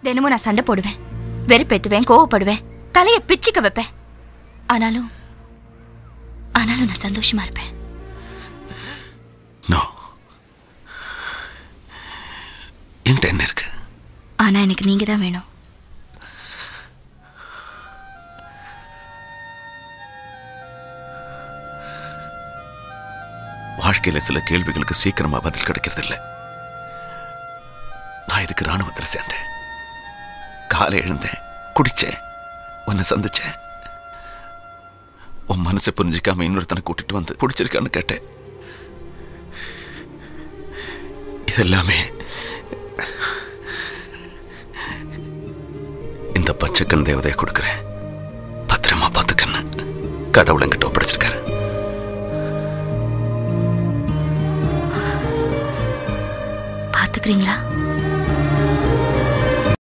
தினமும் நான் சண்டை போடுவேன் வெறுப்பேத்துவேன் கோவப்படுவேன் தலையை பிச்சுக்க வைப்பேன் ஆனாலும் ஆனாலும் நான் சந்தோஷமா இருப்பேன் நோ என்கிட்ட என்ன இருக்கு ஆனா எனக்கு நீங்க தான் வேணும் வாழ்க்கையில சில கேள்விகளுக்கு சீக்கிரமா பதில் கிடைக்கிறது இல்ல நான் இதுக்கு ராணுவத்துல சேர்ந்தேன் காலை எழுந்தேன் குடிச்சேன் உன்னை சந்திச்சேன் உன் மனசை புரிஞ்சுக்காம இன்னொருத்தனை கூட்டிட்டு வந்து பிடிச்சிருக்கான்னு கேட்டேன் இதெல்லாமே இந்த பச்சைக்கண் தேவதையை கொடுக்குறேன் பத்திரமா பார்த்துக்கன்னு கடவுள் என்கிட்ட ஒப்படைச்சிருக்காரு பாத்துக்கிறீங்களா